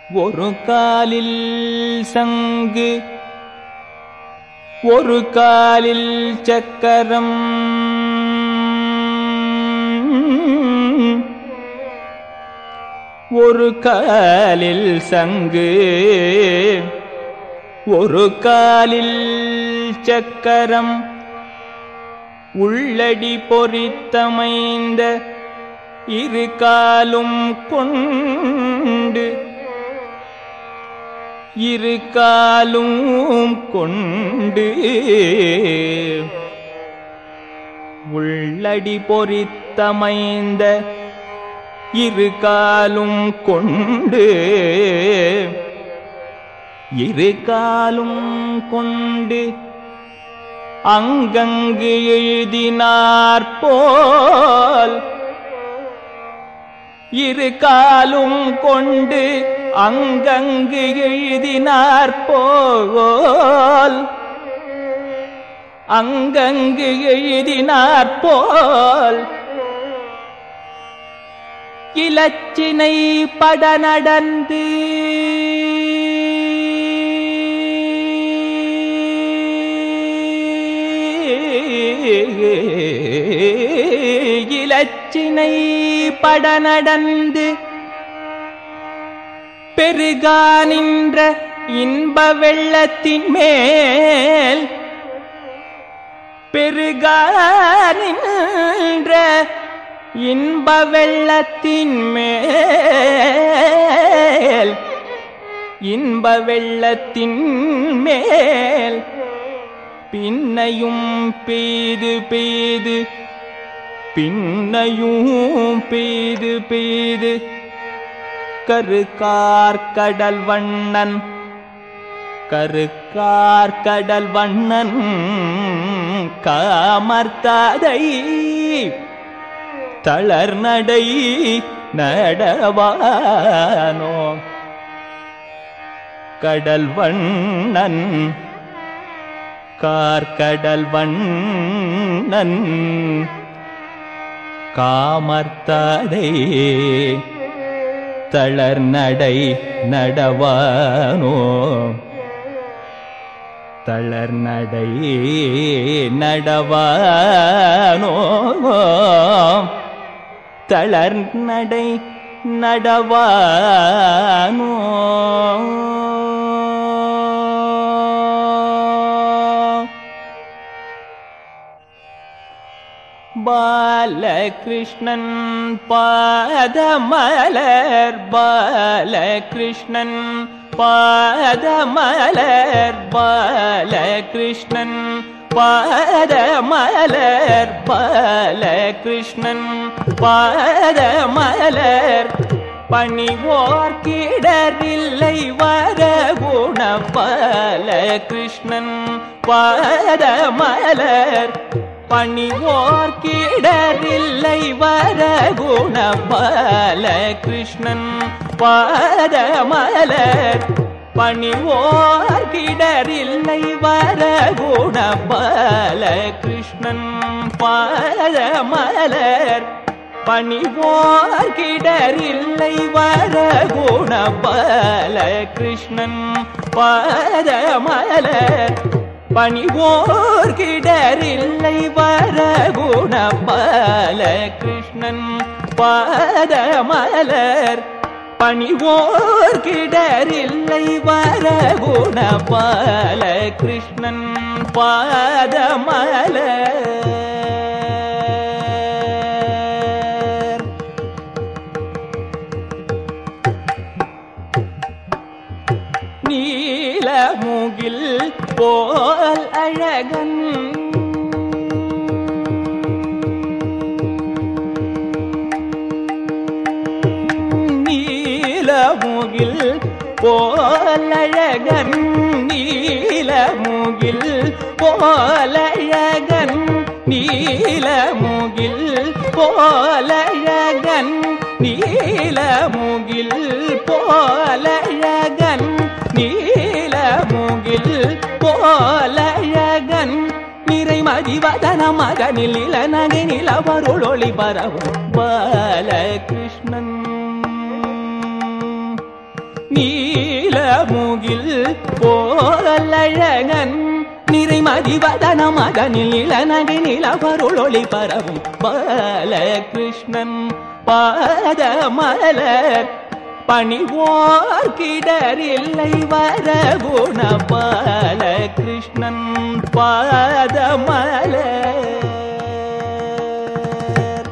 ஒரு காலில் சங்கு ஒரு காலில் சக்கரம் ஒரு காலில் சங்கு ஒரு காலில் சக்கரம் உள்ளடி பொறித்தமைந்த இரு காலும் கொண்டு இரு காலும் கொண்டு உள்ளடி பொறித்தமைந்த இரு காலும் கொண்டு இரு காலும் கொண்டு அங்கங்கு எழுதினார் போல் இரு காலும் கொண்டு அங்கங்கு எழுதினார் போல் அங்கங்கு எழுதினார் போல் இலச்சினை பட நடந்து இலச்சினை பட நடந்து பெருகா நின்ற இன்ப வெள்ளத்தின் மேல் பெருகா நின்ற இன்ப வெள்ளத்தின் மேல் இன்ப வெள்ளத்தின் மேல் பின்னையும் பெய்து பெய்து பின்னையும் பெய்து பெய்து கருக்கார் கடல் வண்ணன் கருக்கார் கடல் வண்ணன் காமர்த்தாதை தளர் நடை நடவானோ கடல் வண்ணன் கார்கடல் வண்ணன் காமர்த்தாதை தளர் நடை நடவானோ தளர் நடை நடவானோ தளர் நடை நடவானோ பாலகிருஷ்ணன் பாதமலர் பாலகிருஷ்ணன் பாதமலர் பாலகிருஷ்ணன் பாதமலர் பாலகிருஷ்ணன் பாதமலர் பணிவோர் கிடரில்லை வரகுண பாலகிருஷ்ணன் பாதமலர் பணிவோர் கிடரில்லை வரகுண பாலகிருஷ்ணன் பாதமலர் பணிவோர் கிடரில்லை வரகுண பாலகிருஷ்ணன் பாதமலர் பணிவோர் கிடரில்லை வரகுண பாலகிருஷ்ணன் பாதமலர் பணிவோர் கிடரில்லை வரகுண பாலகிருஷ்ணன் பாதமலர் பணிவோர் கிடரில்லை வரகுண பாலகிருஷ்ணன் பாதமலர் நீலமுகில் போல் அழகன் நீலமுகில் போலழகன் நீலமுகில் போலழகன் நீலமுகில் போலழகன் நீலமுகில் போலழகன் நீலமுகில் போலழகன் நிறைமதிவதன மகனில் இளநகை நிலவருளொளி பரவும் பாலகிருஷ்ணன் நீலமுகில் போலழகன் நிறைமதிவதன மகனில் இளநகை நிலவருளொளி பரவும் பாலகிருஷ்ணன் பாதமலர் பணிவோர் கிடரில்லை வரகுண பாலகிருஷ்ணன் பாதமலர்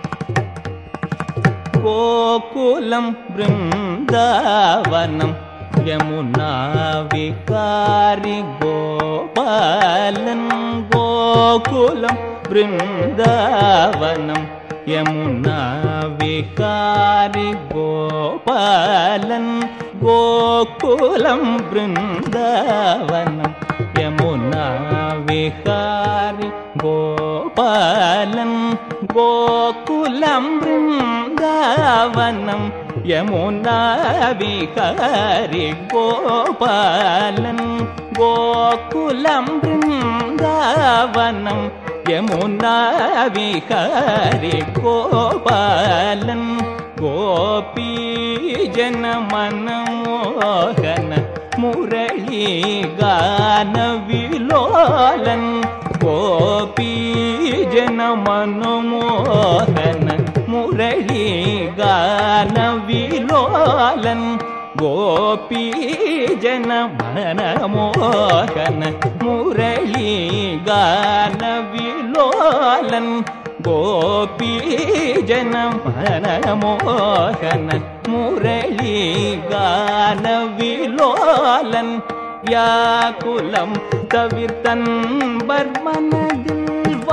கோகுலம் பிருந்தாவனம் யமுனா விகாரி கோபாலன் கோகுலம் பிருந்தாவனம் யமுனா விகாரி கோபாலன் கோகுலம் பிருந்தாவனம் யமுனா விகாரி கோபாலன் கோகுலம் பிருந்தாவனம் யமுனா விகாரி கோபாலன் கோகுலம் பிருந்தாவனம் யமுனா விகாரி கோபாலன் கோபி ஜன மனமோகன முரளி கான விலோலன் கோபி ஜன மனமோகன முரளி கான விலோலன் கோபி ஜன மனமோகன முரளி கான விலோலன் கோபி ஜன மனமோகன முரளி கான விலோலன் வியாக்குலம் தவிர்த்தன் பர்மனதில்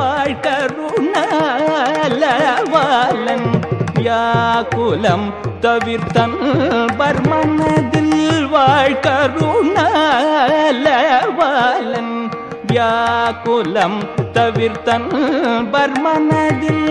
வாழ்கருணாலவாலன் வியாக்குலம் தவிர்த்தன் பர்மனதில் வாழ்கருணாலவாலன் வியாக்குலம் தவிர்த்தன் பர்மனதில்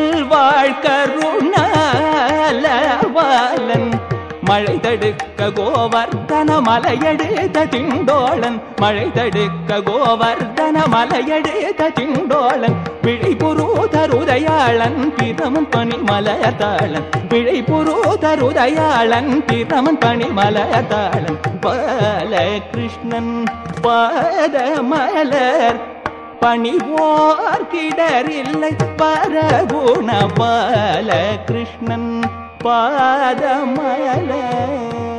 வாழ்கருணாலவாலன் மழை தடுக்க கோவர்தன மலையெடுத்த திண்டோளன் மழை தடுக்க கோவர்தன மலையெடுத்த திண்டோளன் பிழை புரூதருதயாளன் பிரமன் பணி மலயத்தாளன் பிழை புரூதருதயாளன் பிரமன் பணி மலயத்தாளன் பால கிருஷ்ணன் பாதமலர் பணிவோர் கிடரில்லை பரகுண பால கிருஷ்ணன் பாதமலர்